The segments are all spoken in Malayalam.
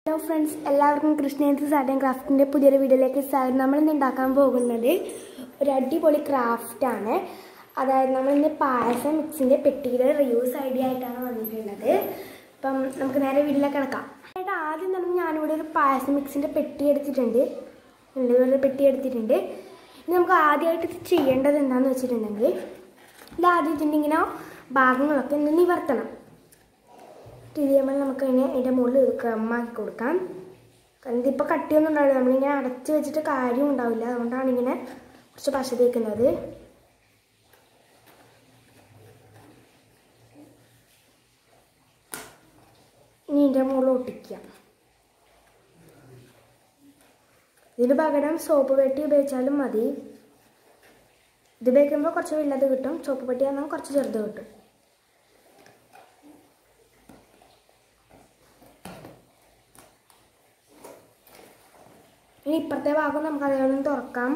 ഹലോ ഫ്രണ്ട്സ് എല്ലാവർക്കും കൃഷ്ണേന്ദ്ര സാർട്ട് ആൻഡ് ക്രാഫ്റ്റിൻ്റെ പുതിയൊരു വീഡിയോയിലേക്ക് സ്വാഗതം നമ്മളിന്ന് ഉണ്ടാക്കാൻ പോകുന്നത് ഒരു അടിപൊളി ക്രാഫ്റ്റാണ് അതായത് നമ്മളിന്ന് പായസം മിക്സിൻ്റെ പെട്ടിയുടെ റിയൂസ് ഐഡിയ ആയിട്ടാണ് വന്നിട്ടുള്ളത് അപ്പം നമുക്ക് നേരെ വീട്ടിലേക്ക് കിടക്കാം ആയിട്ട് ആദ്യം തന്നെ ഞാനിവിടെ ഒരു പായസം മിക്സിൻ്റെ പെട്ടി എടുത്തിട്ടുണ്ട് ഉണ്ട് ഒരു പെട്ടി എടുത്തിട്ടുണ്ട് ഇനി നമുക്ക് ആദ്യമായിട്ട് ഇത് ചെയ്യേണ്ടത് എന്താണെന്ന് വെച്ചിട്ടുണ്ടെങ്കിൽ ഇത് ആദ്യം ഇതിൻ്റെ ഇങ്ങനെ ഭാഗങ്ങളൊക്കെ ഒന്ന് നിവർത്തണം ഇത് ചെയ്യുമ്പോൾ നമുക്ക് അതിനെ അതിൻ്റെ മുകളിൽ ക്രമാക്കി കൊടുക്കാം കാരണം ഇതിപ്പോൾ കട്ടിയൊന്നും ഉണ്ടാവില്ല നമ്മളിങ്ങനെ അടച്ച് വെച്ചിട്ട് കാര്യം ഉണ്ടാവില്ല അതുകൊണ്ടാണ് ഇങ്ങനെ കുറച്ച് പശ തേക്കുന്നത് ഇനി ഇതിൻ്റെ മുകളിൽ ഒട്ടിക്കുക ഇതിന് പകരം സോപ്പ് പെട്ടി ഉപയോഗിച്ചാലും മതി ഇത് ഉപയോഗിക്കുമ്പോൾ കുറച്ച് വലുത് കിട്ടും സോപ്പ് പെട്ടി ആകുമ്പോൾ കുറച്ച് ചെറുത് കിട്ടും ഇനി ഇപ്പുറത്തെ ഭാഗം നമുക്ക് അതേപോലെ ഒന്ന് തുറക്കാം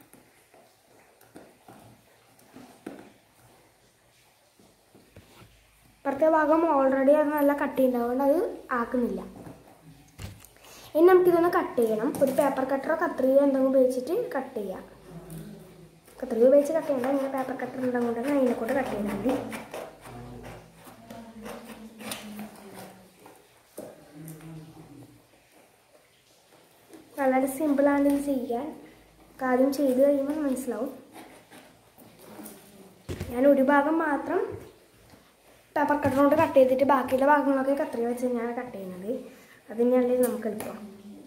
ഇപ്പുറത്തെ ഭാഗം ഓൾറെഡി അത് നല്ല കട്ടി ഉണ്ടാവുകൊണ്ട് അത് ആക്കുന്നില്ല ഇനി നമുക്കിതൊന്ന് കട്ട് ചെയ്യണം ഒരു പേപ്പർ കട്ടറോ കത്രികയോ എന്തെങ്കിലും ഉപയോഗിച്ചിട്ട് കട്ട് ചെയ്യാം കത്രിക ഉപയോഗിച്ച് കട്ട് ചെയ്യണ്ട ഇങ്ങനെ പേപ്പർ കട്ടർ ഉണ്ടെങ്കിൽ അതിനെ കൊണ്ട് കട്ട് ചെയ്താൽ മതി വളരെ സിമ്പിളാണ് ഇത് ചെയ്യാൻ കാര്യം ചെയ്ത് കഴിയുമ്പോൾ മനസ്സിലാവും ഞാൻ ഒരു ഭാഗം മാത്രം പേപ്പർ കട്ടർ കൊണ്ട് കട്ട് ചെയ്തിട്ട് ബാക്കിയുള്ള ഭാഗങ്ങളൊക്കെ കത്രിക വെച്ച് തന്നെയാണ് കട്ട് ചെയ്യുന്നത് അത് തന്നെയല്ലേ നമുക്ക് എളുപ്പം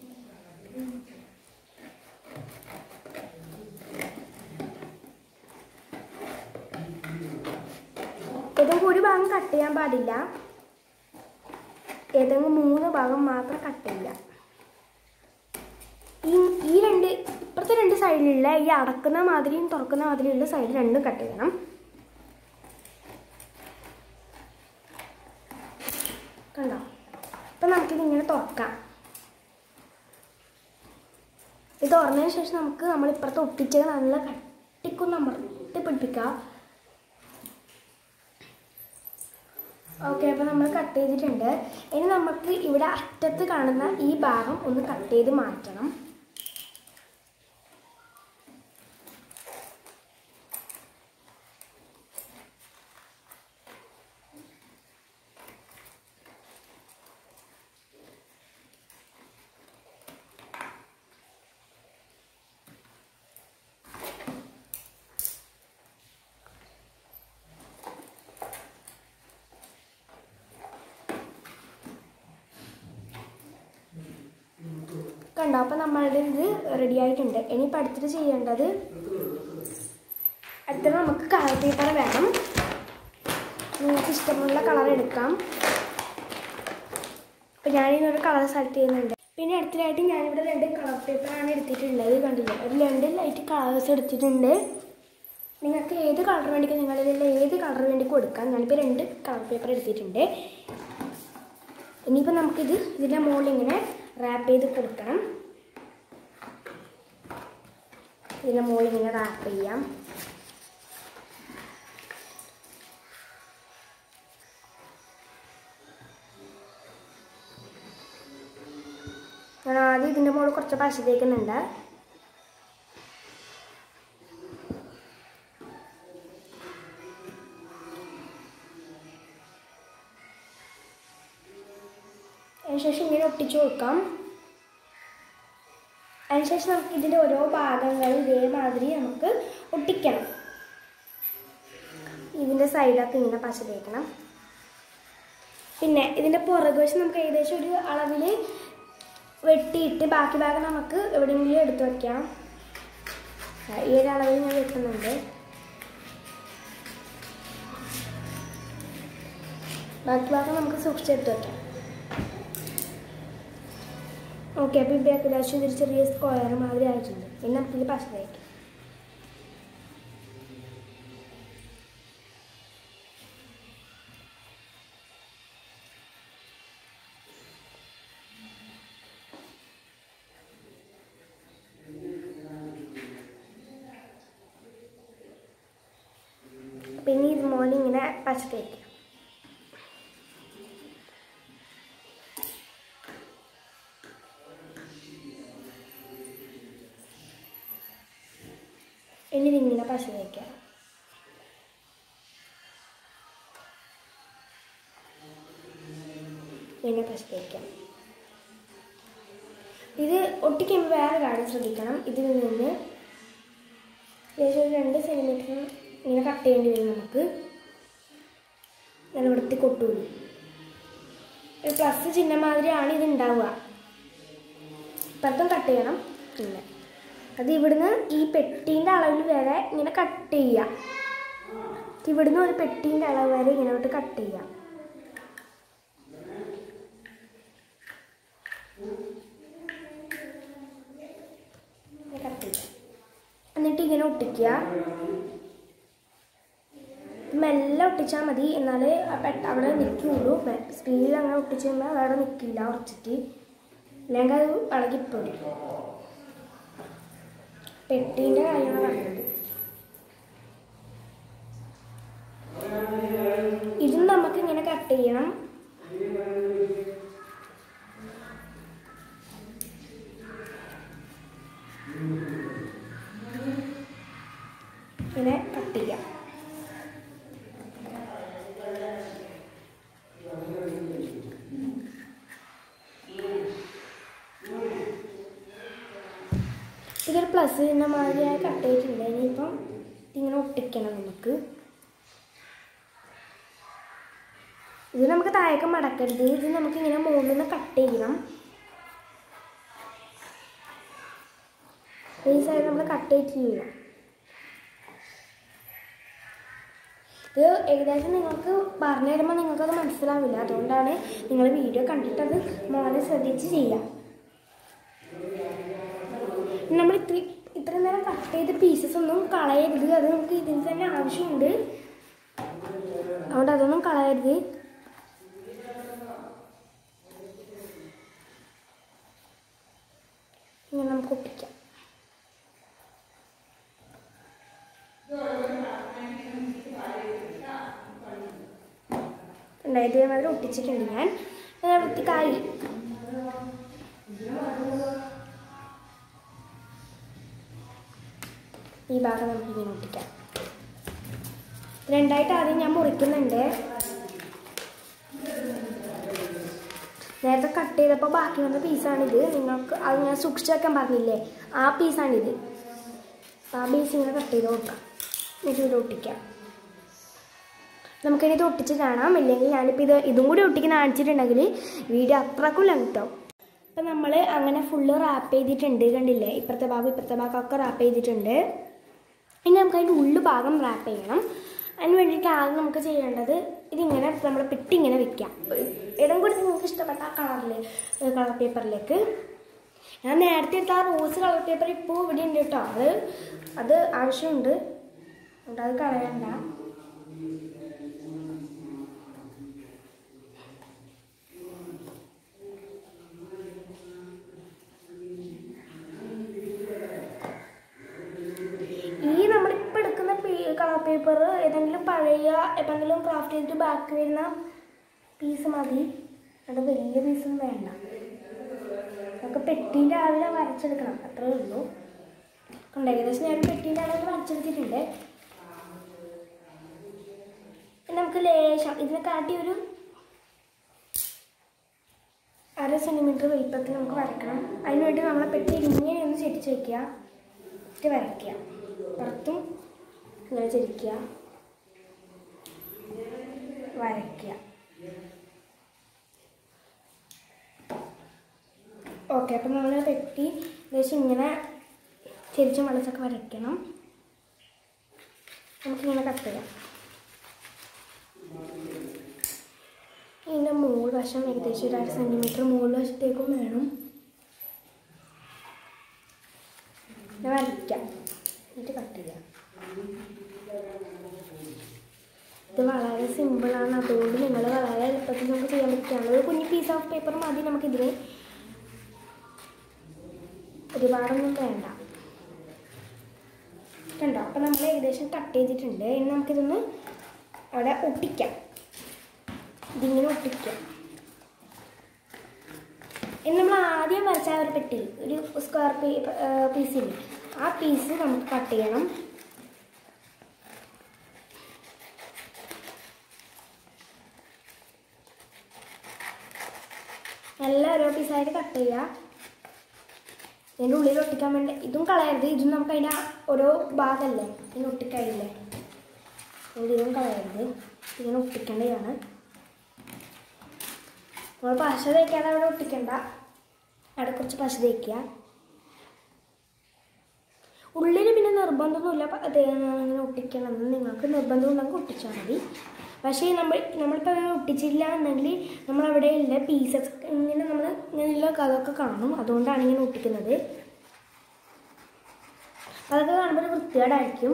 ഏതെങ്കിലും ഒരു ഭാഗം കട്ട് ചെയ്യാൻ പാടില്ല ഏതെങ്കിലും മൂന്ന് ഭാഗം മാത്രം കട്ട് ചെയ്യുക ഈ ഈ രണ്ട് ഇപ്പുറത്തെ രണ്ട് സൈഡിലുള്ള ഈ അടക്കുന്ന മാതിരിയും തുറക്കുന്ന മാതിരിയുള്ള സൈഡ് രണ്ടും കട്ട് ചെയ്യണം കണ്ടോ അപ്പം നമുക്കിത് ഇങ്ങനെ തുറക്കാം ഇത് തുറന്നതിന് ശേഷം നമുക്ക് നമ്മൾ ഇപ്പുറത്ത് ഒട്ടിച്ചത് നല്ല കട്ടിക്കും അമർത്തി പിടിപ്പിക്കാം ഓക്കെ അപ്പോൾ നമ്മൾ കട്ട് ചെയ്തിട്ടുണ്ട് ഇനി നമുക്ക് ഇവിടെ അറ്റത്ത് കാണുന്ന ഈ ഭാഗം ഒന്ന് കട്ട് ചെയ്ത് മാറ്റണം കണ്ടോ അപ്പോൾ നമ്മളുടെ ഇത് റെഡി ആയിട്ടുണ്ട് ഇനിയിപ്പോൾ അടുത്തിട്ട് ചെയ്യേണ്ടത് അടുത്തത് നമുക്ക് കളർ പേപ്പർ വേണം നിങ്ങൾക്ക് ഇഷ്ടമുള്ള കളർ എടുക്കാം അപ്പോൾ ഞാനിന്നൊരു കളർ സെലക്ട് ചെയ്യുന്നുണ്ട് പിന്നെ അടുത്തതായിട്ട് ഞാനിവിടെ രണ്ട് കളർ പേപ്പറാണ് എടുത്തിട്ടുള്ളത് കണ്ടില്ലേ ഒരു രണ്ട് ലൈറ്റ് കളേഴ്സ് എടുത്തിട്ടുണ്ട് നിങ്ങൾക്ക് ഏത് കളർ വേണ്ടിക്കും നിങ്ങളിതിൽ ഏത് കളർ വേണ്ടി കൊടുക്കാം ഞാനിപ്പോൾ രണ്ട് കളർ പേപ്പർ എടുത്തിട്ടുണ്ട് ഇനിയിപ്പോൾ നമുക്കിത് ഇതിൻ്റെ മുകളിൽ ഇങ്ങനെ റാപ്പ് ചെയ്ത് കൊടുക്കണം ഇതിൻ്റെ മുകളിൽ ഇങ്ങനെ റാപ്പ് ചെയ്യാം ഞാൻ ആദ്യം ഇതിൻ്റെ മുകളിൽ കുറച്ച് പശ തേക്കുന്നുണ്ട് അതിനുശേഷം ഇങ്ങനെ ഒട്ടിച്ചു കൊടുക്കാം അതിനുശേഷം നമുക്ക് ഇതിൻ്റെ ഓരോ ഭാഗങ്ങൾ ഇതേമാതിരി നമുക്ക് ഒട്ടിക്കണം ഇതിൻ്റെ സൈഡൊക്കെ ഇങ്ങനെ പശ തേക്കണം പിന്നെ ഇതിൻ്റെ പുറകുവശം നമുക്ക് ഏകദേശം ഒരു അളവിൽ വെട്ടിയിട്ട് ബാക്കി ഭാഗം നമുക്ക് എവിടെയെങ്കിലും എടുത്തു വയ്ക്കാം ഈ ഒരു അളവിൽ ഞാൻ വെട്ടുന്നുണ്ട് ബാക്കി ഭാഗം നമുക്ക് സൂക്ഷിച്ചെടുത്ത് വയ്ക്കാം ഓക്കെ അപ്പോൾ ഇപ്പോൾ ഏകദേശം ഇതൊരു ചെറിയ സ്ക്വയർ മാതിരി ആയിട്ടുണ്ട് ഇനി നമുക്കിത് പശ തേക്കാം പിന്നെ ഇത് മോനെ ഇങ്ങനെ പശ തേക്കാം ഇനി ഇതിങ്ങനെ പശ വയ്ക്കാം ഇങ്ങനെ പശ വയ്ക്കാം ഇത് ഒട്ടിക്കുമ്പോൾ വേറെ കാര്യം ശ്രദ്ധിക്കണം ഇതിൽ നിന്ന് ഏകദേശം ഒരു രണ്ട് സെൻറ്റിമീറ്റർ ഇങ്ങനെ കട്ട് ചെയ്യേണ്ടി വരും നമുക്ക് നല്ല വൃത്തി കൊട്ടൂലി ഒരു പ്ലസ് ചിഹ്നം മാതിരിയാണ് ഇത് ഉണ്ടാവുക ഇപ്പുറത്തും കട്ട് ചെയ്യണം പിന്നെ അത് ഇവിടുന്ന് ഈ പെട്ടീൻ്റെ അളവിൽ വരെ ഇങ്ങനെ കട്ട് ചെയ്യുക ഇവിടുന്ന് ഒരു പെട്ടീൻ്റെ അളവ് വരെ ഇങ്ങനെ തൊട്ട് കട്ട് ചെയ്യാം ഇങ്ങനെ കട്ട് ചെയ്യാം എന്നിട്ട് ഇങ്ങനെ ഒട്ടിക്കുക മെല്ലെ ഒട്ടിച്ചാൽ മതി എന്നാലേ ആ പെട്ട അവിടെ നിൽക്കുള്ളൂ സ്പീഡിൽ അങ്ങനെ ഒട്ടിച്ച് കഴിയുമ്പോൾ അത് അവിടെ നിൽക്കില്ല ഉറച്ചിട്ട് അല്ലെങ്കിൽ അത് ഇളകിപ്പോരും പെട്ടീൻ്റെ കാര്യമാണ് പറഞ്ഞത് ഇതും നമുക്ക് ഇങ്ങനെ കട്ട് ചെയ്യണം ഇങ്ങനെ കട്ട് ചെയ്യാം ഇതൊരു പ്ലസ് ചിഹ്ന മാതിരിയായി കട്ട് ചെയ്തിട്ടുണ്ട് ഇനിയിപ്പം ഇതിങ്ങനെ ഒട്ടിക്കണം നമുക്ക് ഇത് നമുക്ക് താഴേക്ക് മടക്കരുത് ഇത് നമുക്ക് ഇങ്ങനെ മുകളിൽ നിന്ന് കട്ട് ചെയ്യണം ഈ സൈഡ് നമ്മൾ കട്ട് ചെയ്തിട്ടില്ല ഇത് ഏകദേശം നിങ്ങൾക്ക് പറഞ്ഞു തരുമ്പോൾ നിങ്ങൾക്കത് മനസ്സിലാവില്ല അതുകൊണ്ടാണ് നിങ്ങൾ വീഡിയോ കണ്ടിട്ടത് മോനെ ശ്രദ്ധിച്ച് ചെയ്യാം നമ്മൾ ഇത്ര ഇത്രയും നേരം കട്ട് ചെയ്ത പീസസ് ഒന്നും കളയരുത് അത് നമുക്ക് ഇതിന് തന്നെ ആവശ്യമുണ്ട് അതുകൊണ്ട് അതൊന്നും കളയരുത് ഇങ്ങനെ നമുക്ക് ഒട്ടിക്കാം ഉണ്ടായത് മാതിരി ഒട്ടിച്ചിട്ടുണ്ട് ഞാൻ ഞാൻ വൃത്തിക്കായി ഈ ഭാഗം നമുക്ക് ഇങ്ങനെ ഒട്ടിക്കാം രണ്ടായിട്ട് ആദ്യം ഞാൻ മുറിക്കുന്നുണ്ട് നേരത്തെ കട്ട് ചെയ്തപ്പോൾ ബാക്കി വന്ന പീസാണിത് നിങ്ങൾക്ക് അത് ഞാൻ സൂക്ഷിച്ച് വെക്കാൻ പറഞ്ഞില്ലേ ആ പീസാണിത് ആ പീസ് ഇങ്ങനെ കട്ട് ചെയ്ത് കൊടുക്കാം എന്നിട്ട് ഇത് ഒട്ടിക്കാം നമുക്കിനി ഇത് ഒട്ടിച്ച് കാണാം ഇല്ലെങ്കിൽ ഞാനിപ്പോൾ ഇത് ഇതും കൂടി ഒട്ടിക്കുന്ന കാണിച്ചിട്ടുണ്ടെങ്കിൽ വീഡിയോ അത്രക്കും ലെങ്ത് ആവും അപ്പം നമ്മൾ അങ്ങനെ ഫുള്ള് റാപ്പ് ചെയ്തിട്ടുണ്ട് കണ്ടില്ലേ ഇപ്പുറത്തെ ഭാഗം ഇപ്പുറത്തെ ഭാഗമൊക്കെ റാപ്പ് ചെയ്തിട്ടുണ്ട് ഇനി നമുക്ക് അതിൻ്റെ ഉള്ളു ഭാഗം റാപ്പ് ചെയ്യണം അതിന് വേണ്ടിയിട്ട് ആദ്യം നമുക്ക് ചെയ്യേണ്ടത് ഇതിങ്ങനെ നമ്മൾ പെട്ടി ഇങ്ങനെ വെക്കാം ഇടം കൂടി നിങ്ങൾക്ക് ഇഷ്ടപ്പെട്ട ആ കളറിൽ കളർ പേപ്പറിലേക്ക് ഞാൻ നേരത്തെ എടുത്ത ആ റോസ് കളർ പേപ്പർ ഇപ്പോൾ ഇവിടെ ഉണ്ട് കേട്ടോ അത് അത് ആവശ്യമുണ്ട് അതുകൊണ്ട് അത് കളയണ്ട ഈ നമ്മളിപ്പോൾ എടുക്കുന്ന കളർ പേപ്പർ ഏതെങ്കിലും പഴയ ഏതെങ്കിലും ക്രാഫ്റ്റ് ചെയ്തിട്ട് ബാക്ക് വരുന്ന പീസ് മതി അത് വലിയ പീസൊന്നും വേണ്ട നമുക്ക് പെട്ടീൻ്റെ അളവിൽ വരച്ചെടുക്കണം അത്രേ ഉള്ളൂ കൊണ്ട് ഏകദേശം ഞാൻ പെട്ടീൻ്റെ അളവിൽ വരച്ചെടുത്തിട്ടുണ്ട് ഇനി നമുക്ക് ലേശം ഇതിനെ കാട്ടി ഒരു അര സെൻറ്റിമീറ്റർ വലിപ്പത്തിൽ നമുക്ക് വരക്കണം അതിന് വേണ്ടി നമ്മളെ പെട്ടി ഇങ്ങനെ ഒന്ന് ചെരിച്ച് വയ്ക്കുക എന്നിട്ട് വരയ്ക്കുക പുറത്തും ഇങ്ങനെ ചെരിക്കുക വരയ്ക്കുക ഓക്കെ അപ്പം നമ്മൾ പെട്ടി ഏകദേശം ഇങ്ങനെ ചെരിച്ചും വളച്ചൊക്കെ വരയ്ക്കണം നമുക്കിങ്ങനെ കട്ട് ചെയ്യാം ഇതിൻ്റെ മൂന്ന് വശം ഏകദേശം ഒരു അര സെൻറ്റിമീറ്റർ മൂന്ന് വശത്തേക്കും വേണം ഇത് വരയ്ക്കാം എന്നിട്ട് കട്ട് ചെയ്യാം ഇത് വളരെ സിമ്പിളാണ് അതുകൊണ്ട് നിങ്ങൾ വളരെ എളുപ്പത്തിൽ നമുക്ക് ചെയ്യാൻ പറ്റുകയാണ് ഒരു കുഞ്ഞു പീസ് ഓഫ് പേപ്പർ മതി നമുക്കിതിന് ഒരുപാടൊന്നും വേണ്ട കണ്ടോ അപ്പം നമ്മൾ ഏകദേശം കട്ട് ചെയ്തിട്ടുണ്ട് ഇനി നമുക്കിതൊന്ന് അവിടെ ഒട്ടിക്കാം ഇതിങ്ങനെ ഒട്ടിക്കാം ഇനി നമ്മൾ ആദ്യം വരച്ച ആ ഒരു പെട്ടി ഒരു സ്ക്വയർ പീസിൽ ആ പീസ് നമുക്ക് കട്ട് ചെയ്യണം നല്ല ഓരോ പീസായിട്ട് കട്ട് ചെയ്യുക ഇതിൻ്റെ ഉള്ളിൽ ഒട്ടിക്കാൻ വേണ്ടി ഇതും കളയരുത് ഇതും നമുക്ക് അതിൻ്റെ ഓരോ ഭാഗമല്ലേ ഇതിന് ഒട്ടിക്കഴിയില്ലേ അതുകൊണ്ട് ഇതും കളയരുത് ഇങ്ങനെ ഒട്ടിക്കേണ്ടതാണ് നമ്മൾ പശ തേക്കാതെ അവിടെ ഒട്ടിക്കണ്ട അവിടെ കുറച്ച് പശ തേക്കുക ഉള്ളിൽ പിന്നെ നിർബന്ധമൊന്നുമില്ല പ- അത് ഇങ്ങനെ ഒട്ടിക്കണമെന്ന് നിങ്ങൾക്ക് നിർബന്ധം ഉണ്ടെങ്കിൽ ഒട്ടിച്ചാൽ മതി പക്ഷേ നമ്മൾ നമ്മളിപ്പോൾ അങ്ങനെ ഒട്ടിച്ചില്ല എന്നെങ്കിൽ നമ്മളവിടെ ഉള്ള പീസസ് ഇങ്ങനെ നമ്മൾ ഇങ്ങനെയുള്ള അതൊക്കെ കാണും അതുകൊണ്ടാണ് ഇങ്ങനെ ഒട്ടിക്കുന്നത് അതൊക്കെ കാണുമ്പോൾ ഒരു വൃത്തികേടായിരിക്കും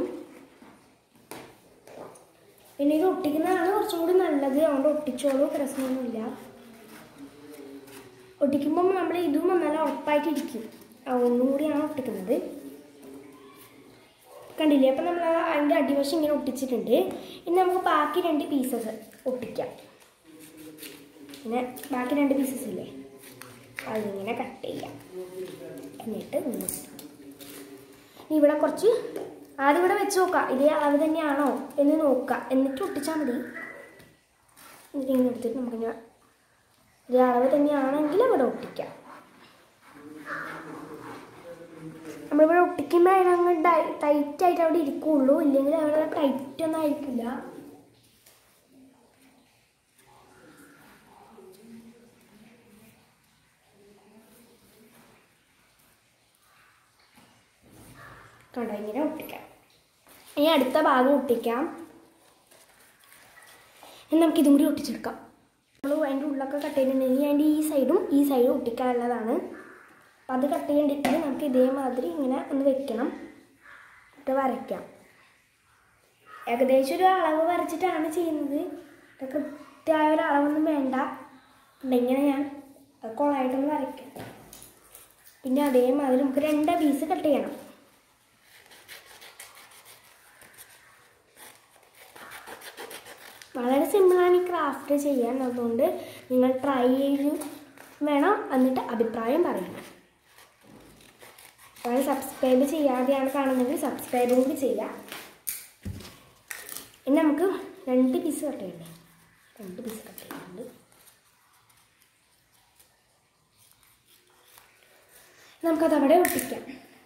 പിന്നെ ഇത് ഒട്ടിക്കുന്നതാണ് കുറച്ചും കൂടി നല്ലത് അതുകൊണ്ട് ഒട്ടിച്ചോളൂ പ്രശ്നമൊന്നുമില്ല ഒട്ടിക്കുമ്പം നമ്മൾ ഇതും നല്ല ഉറപ്പായിട്ടിരിക്കും ആ ഒന്നും കൂടിയാണ് ഒട്ടിക്കുന്നത് കണ്ടില്ലേ അപ്പം നമ്മൾ അതിൻ്റെ അടിവശം ഇങ്ങനെ ഒട്ടിച്ചിട്ടുണ്ട് ഇനി നമുക്ക് ബാക്കി രണ്ട് പീസസ് ഒട്ടിക്കാം പിന്നെ ബാക്കി രണ്ട് പീസസ് ഇല്ലേ അതിങ്ങനെ കട്ട് ചെയ്യാം എന്നിട്ട് ഇങ്ങനെ ഒട്ടിക്കാം. ഇനി ഇവിടെ കുറച്ച് ആദ്യം ഇവിടെ വെച്ച് നോക്കാം ഇതേ അളവ് തന്നെയാണോ എന്ന് നോക്കാം എന്നിട്ട് ഒട്ടിച്ചാൽ മതി എന്നിട്ട് ഇങ്ങനെ എടുത്തിട്ട് നമുക്കിങ്ങനെ ഇതേ അളവ് തന്നെയാണെങ്കിൽ അവിടെ ഒട്ടിക്കാം നമ്മളിവിടെ ഒട്ടിക്കുമ്പോൾ അതിനങ്ങ് ടൈറ്റ് ആയിട്ട് അവിടെ ഇരിക്കുള്ളൂ ഇല്ലെങ്കിൽ അവിടെ ടൈറ്റ് ഒന്നും ആയിരിക്കില്ല കണ്ടോ ഇങ്ങനെ ഒട്ടിക്കാം ഇനി അടുത്ത ഭാഗം ഒട്ടിക്കാം ഇനി നമുക്ക് ഇതും കൂടി ഒട്ടിച്ചെടുക്കാം നമ്മൾ അതിൻ്റെ ഉള്ളൊക്കെ കട്ട് ചെയ്തിട്ടുണ്ടെങ്കിൽ അതിൻ്റെ ഈ സൈഡും ഈ സൈഡും ഒട്ടിക്കാനുള്ളതാണ് അപ്പം അത് കട്ട് ചെയ്യേണ്ടിട്ട് നമുക്ക് ഇതേമാതിരി ഇങ്ങനെ ഒന്ന് വെക്കണം എന്നിട്ട് വരയ്ക്കാം ഏകദേശം ഒരു അളവ് വരച്ചിട്ടാണ് ചെയ്യുന്നത് ഇത് കൃത്യമായ ഒരു അളവൊന്നും വേണ്ട പിന്നെ ഇങ്ങനെ ഞാൻ അത് കൊളായിട്ടൊന്ന് വരയ്ക്കാം പിന്നെ അതേമാതിരി നമുക്ക് രണ്ട് പീസ് കട്ട് ചെയ്യണം വളരെ സിമ്പിളാണ് ഈ ക്രാഫ്റ്റ് ചെയ്യാൻ അതുകൊണ്ട് നിങ്ങൾ ട്രൈ ചെയ്ത് വേണം എന്നിട്ട് അഭിപ്രായം പറയണം അപ്പോൾ സബ്സ്ക്രൈബ് ചെയ്യാതെയാണ് കാണുന്നതെങ്കിൽ സബ്സ്ക്രൈബും കൂടി ചെയ്യാം ഇനി നമുക്ക് രണ്ട് പീസ് കട്ട് ചെയ്യണ്ടേ രണ്ട് പീസ് കട്ട് ചെയ്യുന്നുണ്ട് നമുക്കത് അവിടെ ഒട്ടിക്കാം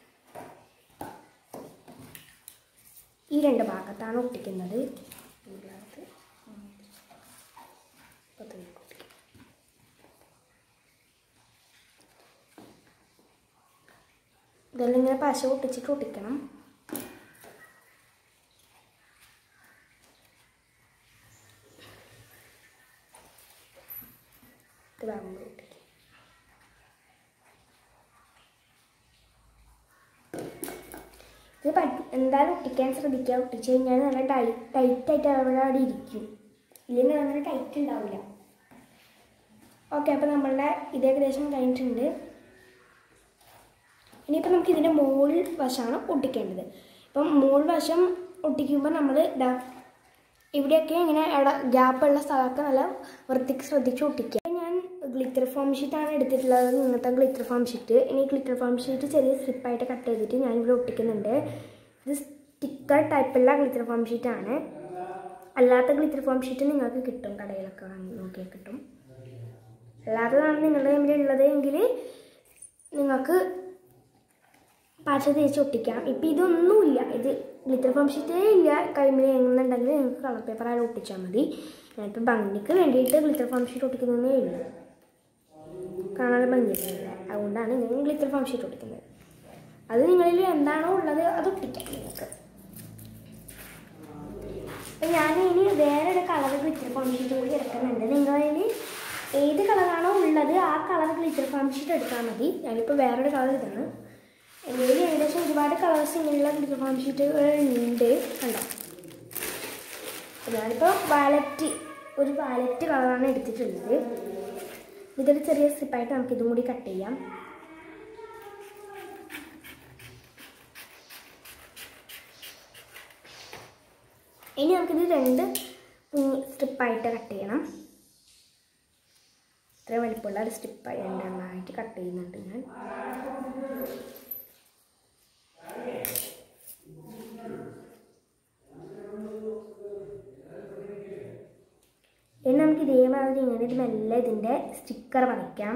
ഈ രണ്ട് ഭാഗത്താണ് ഒട്ടിക്കുന്നത് ഈ ഭാഗത്ത് പത്തിലേക്ക് ഒട്ടിക്കാം ഇതെല്ലാം ഇങ്ങനെ പശ ഒട്ടിച്ചിട്ട് ഒട്ടിക്കണം ഇത് ഭാഗം കൂടി ഒട്ടിക്കാം ഇത് പറ്റ- എന്തായാലും ഒട്ടിക്കാൻ ശ്രദ്ധിക്കുക ഒട്ടിച്ച് കഴിഞ്ഞാൽ നല്ല ടൈ ടൈറ്റായിട്ട് അവിടെ അവിടെ ഇരിക്കും ഇല്ലെങ്കിൽ അങ്ങനെ ടൈറ്റ് ഉണ്ടാവില്ല ഓക്കെ അപ്പോൾ നമ്മളുടെ ഇത് ഏകദേശം കഴിഞ്ഞിട്ടുണ്ട് ഇനിയിപ്പോൾ നമുക്ക് ഇതിൻ്റെ മോൾ വശമാണ് ഒട്ടിക്കേണ്ടത് ഇപ്പം മോൾ വശം ഒട്ടിക്കുമ്പോൾ നമ്മൾ ഇതാ ഇവിടെയൊക്കെ ഇങ്ങനെ ഇവിടെ ഗ്യാപ്പുള്ള സ്ഥലമൊക്കെ നല്ല വൃത്തിക്ക് ശ്രദ്ധിച്ച് ഒട്ടിക്കുക ഇപ്പം ഞാൻ ഗ്ലിറ്റർ ഫോം ഷീറ്റാണ് എടുത്തിട്ടുള്ളത് ഇങ്ങനത്തെ ഗ്ലിറ്റർ ഫോം ഷീറ്റ് ഇനി ഗ്ലിറ്റർ ഫോം ഷീറ്റ് ചെറിയ സ്ട്രിപ്പായിട്ട് കട്ട് ചെയ്തിട്ട് ഞാൻ ഇവിടെ ഒട്ടിക്കുന്നുണ്ട് ഇത് സ്റ്റിക്കർ ടൈപ്പുള്ള ഗ്ലിറ്റർ ഫോം ഷീറ്റാണ് അല്ലാത്ത ഗ്ലിറ്റർ ഫോം ഷീറ്റ് നിങ്ങൾക്ക് കിട്ടും കടയിലൊക്കെ വാങ്ങി നോക്കിയാൽ കിട്ടും അല്ലാത്തതാണ് നിങ്ങളുടെ കയ്യിൽ ഉള്ളത് എങ്കിൽ നിങ്ങൾക്ക് പശ തേച്ച് ഒട്ടിക്കാം ഇപ്പം ഇതൊന്നുമില്ല ഇത് ഗ്ലിറ്റർ ഫോം ഷീറ്റേ ഇല്ല കൈമിൽ എങ്ങനെയുണ്ടെങ്കിൽ നിങ്ങൾക്ക് കളർ പേപ്പർ ആയാലും ഒട്ടിച്ചാൽ മതി ഞാനിപ്പോൾ ഭംഗിക്ക് വേണ്ടിയിട്ട് ഗ്ലിറ്റർ ഫോം ഷീറ്റ് ഒട്ടിക്കുന്നതേ ഉള്ളൂ കാണാൻ ഭംഗിയില്ല അതുകൊണ്ടാണ് ഞാൻ ഗ്ലിറ്റർ ഫോം ഷീറ്റ് ഒട്ടിക്കുന്നത് അത് നിങ്ങളിൽ എന്താണോ ഉള്ളത് അത് ഒട്ടിക്കാം നിങ്ങൾക്ക് അപ്പം ഞാൻ ഇനി വേറെ ഒരു കളർ ഗ്ലിറ്റർ ഫോം ഷീറ്റ് കൂടി എടുക്കുന്നുണ്ട് നിങ്ങളിൽ ഏത് കളറാണോ ഉള്ളത് ആ കളർ ഗ്ലിറ്റർ ഫോം ഷീറ്റ് എടുത്താൽ മതി ഞാനിപ്പോൾ വേറൊരു കളർ ഇതാണ് എൻ്റെ കയ്യിൽ ഏകദേശം ഒരുപാട് കളേഴ്സ് ഇങ്ങനെയുള്ള ഗ്ലിറ്റർ ഫോം ഷീറ്റുകൾ ഉണ്ട് കണ്ടോ അപ്പോൾ ഞാനിപ്പോൾ വാലറ്റ് ഒരു വാലറ്റ് കളറാണ് എടുത്തിട്ടുള്ളത് ഇതൊരു ചെറിയ സ്ട്രിപ്പായിട്ട് നമുക്ക് ഇതും കൂടി കട്ട് ചെയ്യാം ഇനി നമുക്കിത് രണ്ട് സ്ട്രിപ്പായിട്ട് കട്ട് ചെയ്യണം ഇത്ര വലിപ്പമുള്ള ഒരു സ്ട്രിപ്പ് രണ്ടെണ്ണമായിട്ട് കട്ട് ചെയ്യുന്നുണ്ട് ഞാൻ ഇനി നമുക്ക് ഇതേമാതിരി ഇങ്ങനെ ഇത് മെല്ലെ ഇതിൻ്റെ സ്റ്റിക്കർ വരയ്ക്കാം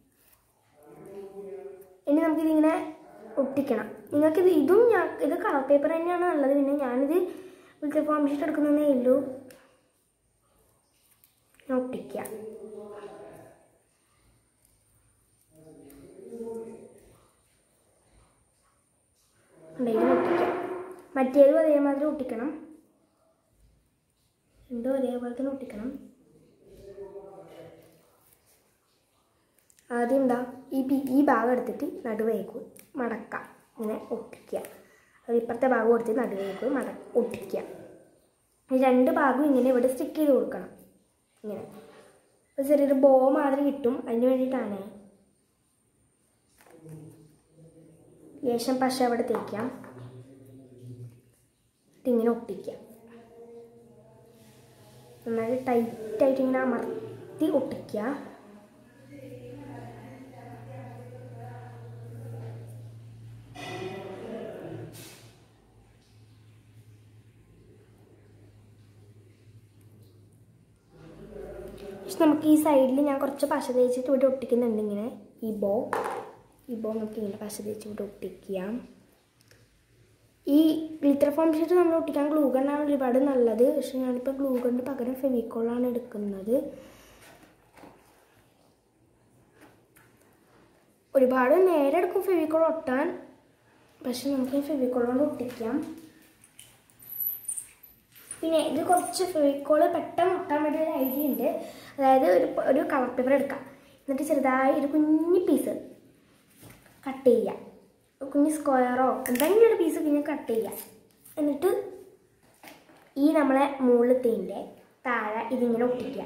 ഇനി നമുക്കിതിങ്ങനെ ഒട്ടിക്കണം നിങ്ങൾക്ക് ഇത് ഇതും ഞാൻ ഇത് കളർ പേപ്പർ തന്നെയാണ് നല്ലത് പിന്നെ ഞാനിത് വിളിച്ച ഫോം ഷീറ്റ് എടുക്കുന്നതേ ഉള്ളൂ ഞാൻ ഒട്ടിക്കാം ഉണ്ടെങ്കിലും ഒട്ടിക്കാം മറ്റേതും അതേമാതിരി ഒട്ടിക്കണം രണ്ടും ഒരേപോലെ തന്നെ ഒട്ടിക്കണം ആദ്യം എന്താ ഈ പി ഈ ഭാഗം എടുത്തിട്ട് നടുവേക്കും മടക്കാം ഇങ്ങനെ ഒട്ടിക്കുക അത് ഇപ്പുറത്തെ ഭാഗം എടുത്ത് നടുവേക്കും മട ഒട്ടിക്കുക ഈ രണ്ട് ഭാഗവും ഇങ്ങനെ ഇവിടെ സ്റ്റിക്ക് ചെയ്ത് കൊടുക്കണം ഇങ്ങനെ ഒരു ചെറിയൊരു ബോ മാതിരി കിട്ടും അതിന് വേണ്ടിയിട്ടാണ് ലേശം പശ അവിടെ തേക്കാം എന്നിട്ട് ഇങ്ങനെ ഒട്ടിക്കാം നന്നായിട്ട് ടൈറ്റായിട്ട് ഇങ്ങനെ അമർത്തി ഒട്ടിക്കുക പക്ഷെ നമുക്ക് ഈ സൈഡിൽ ഞാൻ കുറച്ച് പശ തേച്ചിട്ട് ഇവിടെ ഒട്ടിക്കുന്നുണ്ട് ഇങ്ങനെ ഈ ബോ ഈ ബോ നമുക്ക് ഇങ്ങനെ പശ തേച്ച് ഇവിടെ ഒട്ടിക്കാം ഈ ഗ്ലിറ്റർ ഫോം ഷീറ്റ് നമ്മൾ ഒട്ടിക്കാൻ ഗ്ലൂ ഗണ്ണാണ് ഒരുപാട് നല്ലത് പക്ഷെ ഞാനിപ്പോൾ ഗ്ലൂ ഗണ്ണിന് പകരം ഫെവിക്കോളാണ് എടുക്കുന്നത് ഒരുപാട് നേരെ എടുക്കും ഫെവിക്കോൾ ഒട്ടാൻ പക്ഷെ നമുക്ക് ഈ ഫെവിക്കോൾ കൊണ്ട് ഒട്ടിക്കാം പിന്നെ ഇത് കുറച്ച് ഫെവിക്കോൾ പെട്ടെന്ന് ഒട്ടാൻ വേണ്ടി ഒരു ഐഡിയ ഉണ്ട് അതായത് ഒരു ഒരു കളർ പേപ്പർ എടുക്കാം എന്നിട്ട് ചെറുതായി ഒരു കുഞ്ഞു പീസ് കട്ട് ചെയ്യുക കുഞ്ഞ് സ്ക്വയറോ എന്തെങ്കിലും ഒരു പീസ് കുഞ്ഞ് കട്ട് ചെയ്യുക എന്നിട്ട് ഈ നമ്മളെ മുകളിലത്തേൻ്റെ താഴെ ഇതിങ്ങനെ ഒട്ടിക്കുക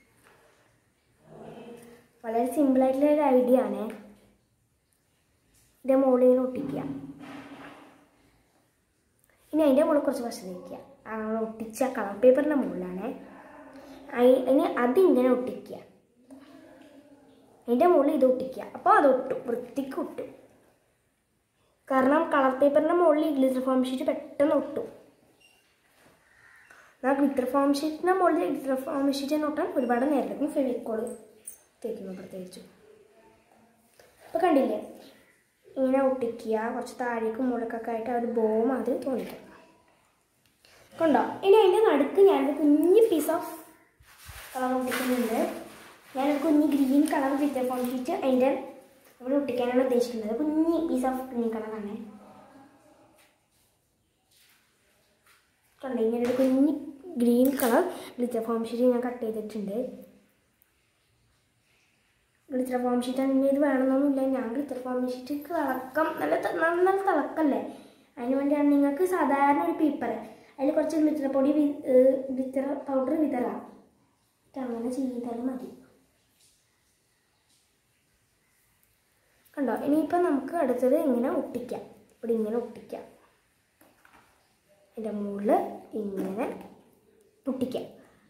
വളരെ സിമ്പിളായിട്ടുള്ള ഒരു ഐഡിയ ആണ് ഇതിൻ്റെ മുകളിൽ ഇങ്ങനെ ഒട്ടിക്കുക ഇനി അതിൻ്റെ മുകളിൽ കുറച്ച് പശ തേക്കുക ആ നമ്മൾ ഒട്ടിച്ച കളർ പേപ്പറിൻ്റെ മുകളിലാണ് അയി- ഇനി അതിങ്ങനെ ഒട്ടിക്കുക അതിൻ്റെ മുകളിൽ ഇത് ഒട്ടിക്കുക അപ്പോൾ അത് ഒട്ടും വൃത്തിക്ക് ഒട്ടും കാരണം കളർ പേപ്പറിൻ്റെ മുകളിൽ ഗ്ലിറ്റർ ഫോം ഷീറ്റ് പെട്ടെന്ന് ഒട്ടും എന്നാൽ ഗ്ലിറ്റർ ഫോം ഷീറ്റിൻ്റെ മുകളിൽ ഗ്ലിറ്റർ ഫോം ഷീറ്റ് ഒട്ടാൻ ഒരുപാട് നേരം എടുക്കും ഫെവിക്കോള് തേക്കുന്നു പ്രത്യേകിച്ച് അപ്പോൾ കണ്ടില്ലേ ഇങ്ങനെ ഒട്ടിക്കുക കുറച്ച് താഴേക്കും മുകളിലേക്കൊക്കെ ആയിട്ട് ആ ഒരു ബോ മാതിരി തോന്നിക്കും കണ്ടോ ഇനി അതിൻ്റെ നടുക്ക് ഞാനൊരു കുഞ്ഞ് പീസ് ഓഫ് കളർ ഒട്ടിക്കുന്നുണ്ട് ഞാനൊരു കുഞ്ഞ് green colour glitter foam sheet അതിൻ്റെ ഇവിടെ ഒട്ടിക്കാനാണ് ഉദ്ദേശിക്കുന്നത് കുഞ്ഞ് പീസ് ഓഫ് ഗ്രീൻ കളറാണ് കണ്ടോ ഇങ്ങനെ ഒരു കുഞ്ഞ് green colour glitter foam sheet ഞാൻ കട്ട് ചെയ്തിട്ടുണ്ട് ഗ്ലിറ്റർ ഫോം ഷീറ്റ് അങ്ങനെ ഇത് വേണമെന്നൊന്നുമില്ല ഞാൻ ഗ്ലിറ്റർ ഫോം ഷീറ്റ് തിളക്കം നല്ല ത- നല്ല നല്ല തിളക്കല്ലേ അതിന് വേണ്ടിയാണ് നിങ്ങൾക്ക് സാധാരണ ഒരു പേപ്പർ അതിൽ കുറച്ച് ഗ്ലിറ്റർ പൊടി ഗ്ലിറ്റർ പൗഡർ വിതറാം എന്നിട്ട് അങ്ങനെ ചെയ്താലും മതി കണ്ടോ ഇനിയിപ്പോൾ നമുക്ക് അടുത്തത് ഇങ്ങനെ ഒട്ടിക്കാം ഇവിടെ ഇങ്ങനെ ഒട്ടിക്കാം ഇതിൻ്റെ മുകളിൽ ഇങ്ങനെ ഒട്ടിക്കാം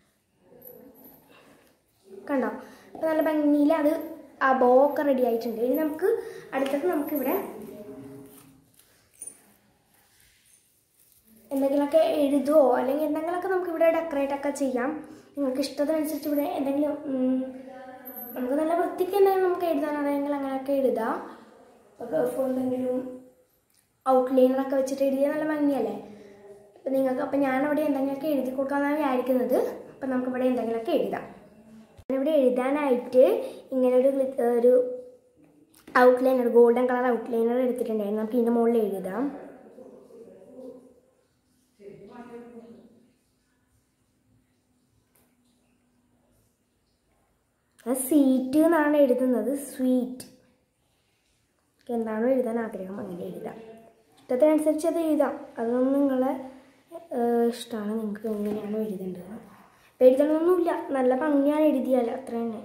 കണ്ടോ അപ്പോൾ നല്ല ഭംഗിയിൽ അത് ആ ബോ ഒക്കെ റെഡി ആയിട്ടുണ്ട് ഇനി നമുക്ക് അടുത്തത് നമുക്കിവിടെ എന്തെങ്കിലുമൊക്കെ എഴുതുമോ അല്ലെങ്കിൽ എന്തെങ്കിലുമൊക്കെ നമുക്ക് ഇവിടെ ഡെക്കറേറ്റ് ഒക്കെ ചെയ്യാം നിങ്ങൾക്ക് ഇഷ്ടത്തിനനുസരിച്ച് ഇവിടെ എന്തെങ്കിലും ഉം, നമുക്ക് നല്ല വൃത്തിക്ക് എന്തെങ്കിലും നമുക്ക് എഴുതാൻ അറിയാമെങ്കിൽ അങ്ങനെയൊക്കെ എഴുതാം അപ്പോൾ എന്തെങ്കിലും ഔട്ട്ലൈനറൊക്കെ വെച്ചിട്ട് എഴുതിയാൽ നല്ല ഭംഗിയല്ലേ അപ്പം നിങ്ങൾക്ക് അപ്പം ഞാനവിടെ എന്തെങ്കിലുമൊക്കെ എഴുതി കൊടുക്കാമെന്നാണ് വിചാരിക്കുന്നത് അപ്പം നമുക്കിവിടെ എന്തെങ്കിലുമൊക്കെ എഴുതാം ഞാനിവിടെ എഴുതാനായിട്ട് ഇങ്ങനെ ഒരു ഗ്ലി- ഒരു ഔട്ട്ലൈനർ ഗോൾഡൻ കളർ ഔട്ട്ലൈനർ എടുത്തിട്ടുണ്ടായിരുന്നു നമുക്ക് ഇതിൻ്റെ മുകളിൽ എഴുതാം സീറ്റ് എന്നാണ് എഴുതുന്നത് സ്വീറ്റ് എന്താണോ എഴുതാൻ ആഗ്രഹം അങ്ങനെ എഴുതാം ഇഷ്ടത്തിനനുസരിച്ച് അത് എഴുതാം അതൊന്നും നിങ്ങളെ ഇഷ്ടമാണ് നിങ്ങൾക്ക് എങ്ങനെയാണോ എഴുതേണ്ടത് ഇപ്പം എഴുതണമെന്നൊന്നുമില്ല നല്ല ഭംഗിയാണ് എഴുതിയാൽ അത്ര തന്നെ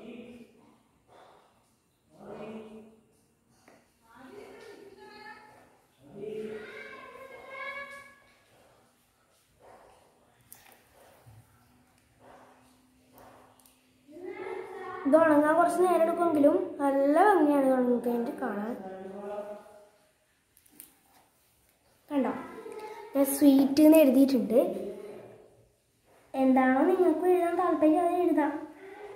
ഇത് ഉണങ്ങാൻ കുറച്ച് നേരം എടുക്കുമെങ്കിലും നല്ല ഭംഗിയാണ് ഇത് ഉണങ്ങി കഴിഞ്ഞിട്ട് കാണാൻ കണ്ടോ ഞാൻ സ്വീറ്റ് എന്ന് എഴുതിയിട്ടുണ്ട് എന്താണോ നിങ്ങൾക്ക് എഴുതാൻ താല്പര്യം അത് എഴുതാം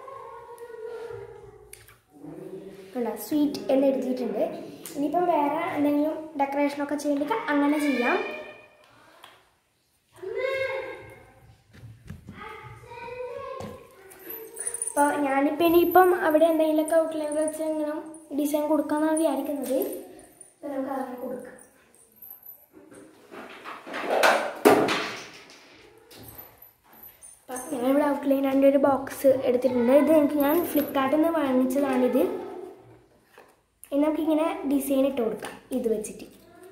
അല്ല സ്വീറ്റ് എന്ന് എഴുതിയിട്ടുണ്ട് ഇനിയിപ്പം വേറെ എന്തെങ്കിലും ഡെക്കറേഷനൊക്കെ ചെയ്യണമെങ്കിൽ അങ്ങനെ ചെയ്യാം അപ്പോൾ ഞാനിപ്പോൾ ഇനിയിപ്പം അവിടെ എന്തെങ്കിലുമൊക്കെ ഔട്ട്ലൈൻ വെച്ച് ഇങ്ങനെ ഡിസൈൻ കൊടുക്കാമെന്നാണ് വിചാരിക്കുന്നത് അപ്പോൾ നമുക്ക് അങ്ങനെ കൊടുക്കാം അപ്പം ഞാനിവിടെ ഔട്ട്ലൈൻ ആൻ്റെ ഒരു ബോക്സ് എടുത്തിട്ടുണ്ട് ഇത് എനിക്ക് ഞാൻ ഫ്ലിപ്കാർട്ടിൽ നിന്ന് വാങ്ങിച്ചതാണിത് ഇനി നമുക്കിങ്ങനെ ഡിസൈൻ ഇട്ട് കൊടുക്കാം ഇത് വെച്ചിട്ട്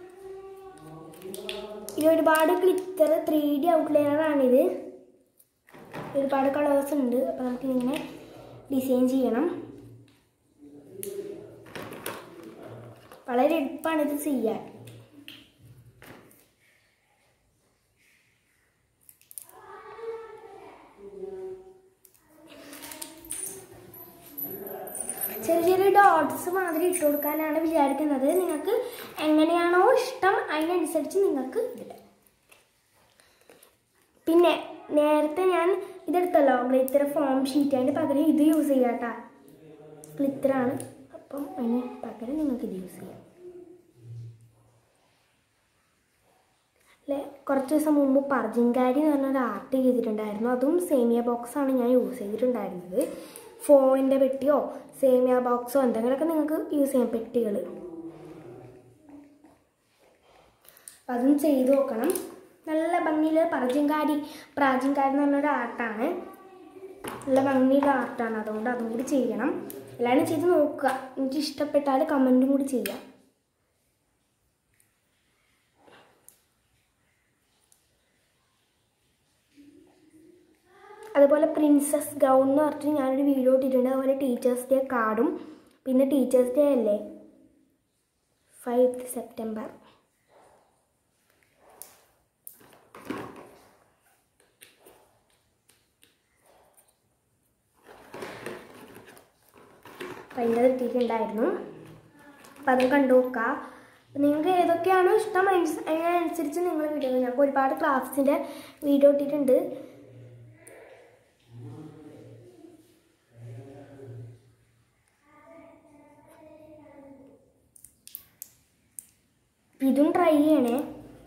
ഇത് ഒരുപാട് ക്ലിറ്റർ ത്രീ ഡി ഔട്ട്ലൈനറാണിത് ഒരുപാട് കളേഴ്സ് ഉണ്ട് അപ്പോൾ നമുക്കിങ്ങനെ ഡിസൈൻ ചെയ്യണം വളരെ എളുപ്പമാണ് ഇത് ചെയ്യാൻ ചെറിയ ചെറിയ ഡോട്ട്സ് മാതിരി ഇട്ട് കൊടുക്കാനാണ് വിചാരിക്കുന്നത് നിങ്ങൾക്ക് എങ്ങനെയാണോ ഇഷ്ടം അതിനനുസരിച്ച് നിങ്ങൾക്ക് ഇടാം പിന്നെ നേരത്തെ ഞാൻ ഇതെടുത്തല്ലോ ഗ്ലിത്തർ ഫോം ഷീറ്റ് അതിൻ്റെ പകരം ഇത് യൂസ് ചെയ്യാം കേട്ടോ ഗ്ലിത്തറാണ് അപ്പം അതിന് പകരം നിങ്ങൾക്ക് ഇത് യൂസ് ചെയ്യാം അല്ലെ കുറച്ച് ദിവസം മുമ്പ് പർജിങ്കാരി എന്ന് പറഞ്ഞൊരു ആർട്ട് ചെയ്തിട്ടുണ്ടായിരുന്നു അതും സേമിയ ബോക്സാണ് ഞാൻ യൂസ് ചെയ്തിട്ടുണ്ടായിരുന്നത് ഫോണിൻ്റെ പെട്ടിയോ സേമിയ ബോക്സോ എന്തെങ്കിലുമൊക്കെ നിങ്ങൾക്ക് യൂസ് ചെയ്യാം പെട്ടികൾ അപ്പം അതും ചെയ്തു നോക്കണം നല്ല ഭംഗിയിൽ പർജിങ്കാരി പ്രാചീൻകാരി എന്ന് പറഞ്ഞൊരു ആർട്ടാണ് നല്ല ഭംഗിയുള്ള ആർട്ടാണ് അതുകൊണ്ട് അതും കൂടി ചെയ്യണം എല്ലാവരും ചെയ്ത് നോക്കുക എനിക്ക് ഇഷ്ടപ്പെട്ടാൽ കമൻറ്റും കൂടി ചെയ്യാം അതുപോലെ പ്രിൻസസ് ഗൗൺ എന്ന് പറഞ്ഞിട്ട് ഞാനൊരു വീഡിയോ ഇട്ടിട്ടുണ്ട് അതുപോലെ ടീച്ചേഴ്സ് ഡേ കാർഡും പിന്നെ ടീച്ചേഴ്സ് ഡേ അല്ലേ ഫൈവ് സെപ്റ്റംബർ അപ്പം അതിൻ്റെ ഇട്ടിട്ടുണ്ടായിരുന്നു അപ്പം അത് കണ്ടു നോക്കുക നിങ്ങൾക്ക് ഏതൊക്കെയാണോ ഇഷ്ടം അതിനനുസ- അതിനനുസരിച്ച് നിങ്ങൾ വീഡിയോ ഞങ്ങൾക്ക് ഒരുപാട് ക്രാഫ്റ്റ്സിൻ്റെ വീഡിയോ ഇട്ടിട്ടുണ്ട് ഇതും ട്രൈ ചെയ്യണേ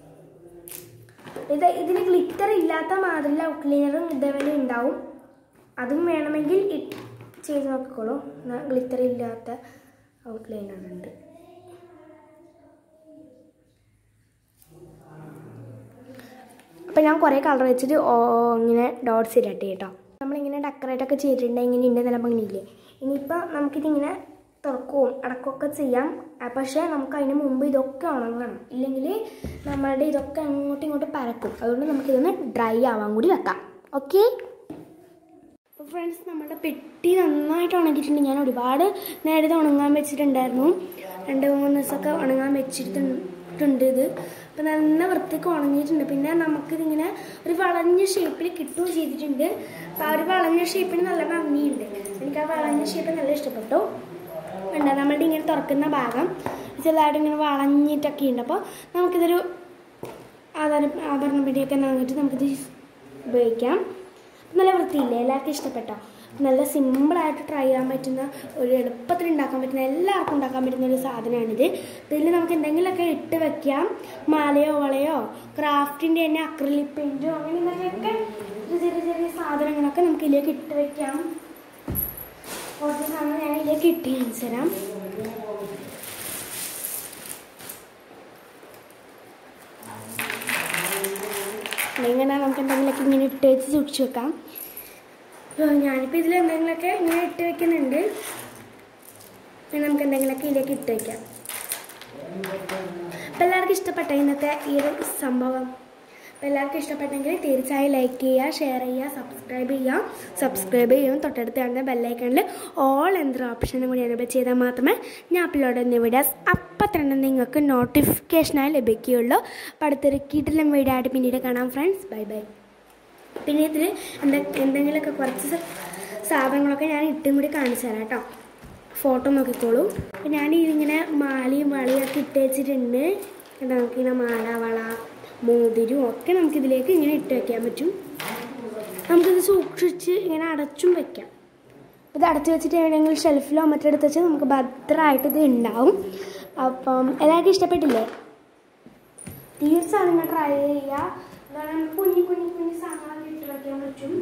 ഇത് ഇതിൽ ഗ്ലിറ്റർ ഇല്ലാത്ത മാതിരിയുള്ള ഔട്ട്ലൈനറും ഇതേപോലെ ഉണ്ടാവും അതും വേണമെങ്കിൽ ഇ- ചെയ്ത് നോക്കിക്കോളൂ ഗ്ലിറ്റർ ഇല്ലാത്ത ഔട്ട്ലൈനർ ഉണ്ട് അപ്പം ഞാൻ കുറേ കളർ വെച്ചിട്ട് ഓ- ഇങ്ങനെ ഡോട്ട്സ് ഇരട്ടെ കേട്ടോ നമ്മളിങ്ങനെ ഡെക്കറേറ്റ് ഒക്കെ ചെയ്തിട്ടുണ്ടെങ്കിൽ ഇങ്ങനെ ഉണ്ട് നല്ല ഭംഗിയില്ലേ ഇനിയിപ്പോൾ നമുക്കിതിങ്ങനെ തുറക്കുകയും അടക്കമൊക്കെ ചെയ്യാം ആ, പക്ഷേ നമുക്ക് അതിന് മുമ്പ് ഇതൊക്കെ ഉണങ്ങണം ഇല്ലെങ്കിൽ നമ്മളുടെ ഇതൊക്കെ അങ്ങോട്ടും ഇങ്ങോട്ടും പരക്കും അതുകൊണ്ട് നമുക്കിതൊന്ന് ഡ്രൈ ആവാൻ കൂടി വെക്കാം ഓക്കെ ഫ്രണ്ട്സ് നമ്മുടെ പെട്ടി നന്നായിട്ട് ഉണങ്ങിയിട്ടുണ്ട് ഞാൻ ഒരുപാട് നേരത്തെ ഉണങ്ങാൻ വെച്ചിട്ടുണ്ടായിരുന്നു രണ്ട് മൂന്ന് ദിവസമൊക്കെ ഉണങ്ങാൻ വെച്ചിട്ടുണ്ട് ഇത് അപ്പം നല്ല വൃത്തിക്ക് ഉണങ്ങിയിട്ടുണ്ട് പിന്നെ നമുക്കിതിങ്ങനെ ഒരു വളഞ്ഞ ഷേപ്പിൽ കിട്ടുകയും ചെയ്തിട്ടുണ്ട് അപ്പം ആ ഒരു വളഞ്ഞ ഷേപ്പിന് നല്ല ഭംഗിയുണ്ട് എനിക്ക് ആ വളഞ്ഞ ഷേപ്പ് നല്ല ഇഷ്ടപ്പെട്ടു ഉണ്ട് നമ്മളുടെ ഇങ്ങനെ തുറക്കുന്ന ഭാഗം ചെറുതായിട്ട് ഇങ്ങനെ വളഞ്ഞിട്ടൊക്കെ ഉണ്ട് അപ്പോൾ നമുക്കിതൊരു ആധാര ആഭരണ പെട്ടിയൊക്കെ വാങ്ങിയിട്ട് നമുക്കിത് ഉപയോഗിക്കാം നല്ല വൃത്തിയില്ലേ എല്ലാവർക്കും ഇഷ്ടപ്പെട്ടോ നല്ല സിമ്പിളായിട്ട് ട്രൈ ചെയ്യാൻ പറ്റുന്ന ഒരു എളുപ്പത്തിൽ ഉണ്ടാക്കാൻ പറ്റുന്ന എല്ലാവർക്കും ഉണ്ടാക്കാൻ പറ്റുന്ന ഒരു സാധനമാണിത് ഇതിൽ നമുക്ക് എന്തെങ്കിലുമൊക്കെ ഇട്ട് വെക്കാം മാലയോ വളയോ ക്രാഫ്റ്റിൻ്റെ തന്നെ അക്രലിക് പെയിൻറ്റോ അങ്ങനെ എന്തെങ്കിലുമൊക്കെ ഒരു ചെറിയ ചെറിയ സാധനങ്ങളൊക്കെ നമുക്ക് ഇതിലേക്ക് ഇട്ട് വെക്കാം കുറച്ച് സാധനം ഞാൻ ഇതിലേക്ക് ഇട്ട് കാണിച്ചു തരാം ഇങ്ങനെ നമുക്ക് എന്തെങ്കിലുമൊക്കെ ഇങ്ങനെ ഇട്ട് വെച്ച് സൂക്ഷിച്ച് വെക്കാം അപ്പോൾ ഞാനിപ്പോൾ ഇതിൽ എന്തെങ്കിലുമൊക്കെ ഇങ്ങനെ ഇട്ട് വെക്കുന്നുണ്ട് പിന്നെ നമുക്ക് എന്തെങ്കിലുമൊക്കെ ഇതിലേക്ക് ഇട്ട് വെക്കാം അപ്പോൾ എല്ലാവർക്കും ഇഷ്ടപ്പെട്ട ഇന്നത്തെ ഈ ഒരു സംഭവം അപ്പോൾ എല്ലാവർക്കും ഇഷ്ടപ്പെട്ടെങ്കിൽ തീർച്ചയായും ലൈക്ക് ചെയ്യുക ഷെയർ ചെയ്യുക സബ്സ്ക്രൈബ് ചെയ്യുക സബ്സ്ക്രൈബ് ചെയ്യും തൊട്ടടുത്ത് കാണുന്ന ബെല്ലൈക്കണിൽ ഓൾ എന്ന ഓപ്ഷനും കൂടി എനേബിൾ ചെയ്താൽ മാത്രമേ ഞാൻ അപ്ലോഡ് ചെയ്യുന്ന വീഡിയോസ് അപ്പം തന്നെ നിങ്ങൾക്ക് നോട്ടിഫിക്കേഷനായി ലഭിക്കുകയുള്ളൂ അപ്പോൾ അടുത്തൊരു കിടിലം വീഡിയോ ആയിട്ട് പിന്നീട് കാണാം ഫ്രണ്ട്സ് ബൈ ബൈ പിന്നെ ഇതിൽ എന്തെ എന്തെങ്കിലുമൊക്കെ കുറച്ച് സ- സാധനങ്ങളൊക്കെ ഞാൻ ഇട്ടും കൂടി കാണിച്ചു തരാം കേട്ടോ ഫോട്ടോ നോക്കിക്കോളൂ അപ്പം ഞാൻ ഇതിങ്ങനെ മാലയും വളയൊക്കെ ഇട്ട് വെച്ചിട്ടുണ്ട് ഇത് നമുക്കിങ്ങനെ മാല വള മോതിരും ഒക്കെ നമുക്കിതിലേക്ക് ഇങ്ങനെ ഇട്ട് വെക്കാൻ പറ്റും നമുക്കിത് സൂക്ഷിച്ച് ഇങ്ങനെ അടച്ചും വെക്കാം ഇത് അടച്ചു വെച്ചിട്ട് എവിടെയെങ്കിലും ഷെൽഫിലോ മറ്റെടുത്ത് വെച്ചാൽ നമുക്ക് ഭദ്രമായിട്ട് ഇത് ഉണ്ടാവും അപ്പം എല്ലാവർക്കും ഇഷ്ടപ്പെട്ടില്ലേ തീർച്ചയായും നിങ്ങൾ ട്രൈ ചെയ്യുക കാരണം നമുക്ക് കുഞ്ഞു കുഞ്ഞു കുഞ്ഞു സാധനങ്ങൾ ഇട്ട് വയ്ക്കാൻ പറ്റും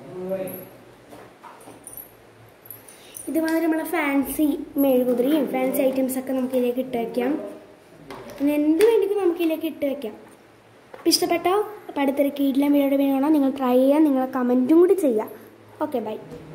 ഇതുമാതിരി നമ്മളെ ഫാൻസി മെഴുകുതിരിയും ഫാൻസി ഐറ്റംസ് ഒക്കെ നമുക്ക് ഇതിലേക്ക് ഇട്ട് വയ്ക്കാം പിന്നെ എന്ത് വേണമെങ്കിലും നമുക്ക് ഇതിലേക്ക് ഇട്ട് വയ്ക്കാം അപ്പം ഇഷ്ടപ്പെട്ടോ അപ്പം അടുത്തൊരു കീഴിലെ വീഡിയോ വേണോ നിങ്ങൾ ട്രൈ ചെയ്യുക നിങ്ങൾ കമൻറ്റും കൂടി ചെയ്യുക ഓക്കെ ബൈ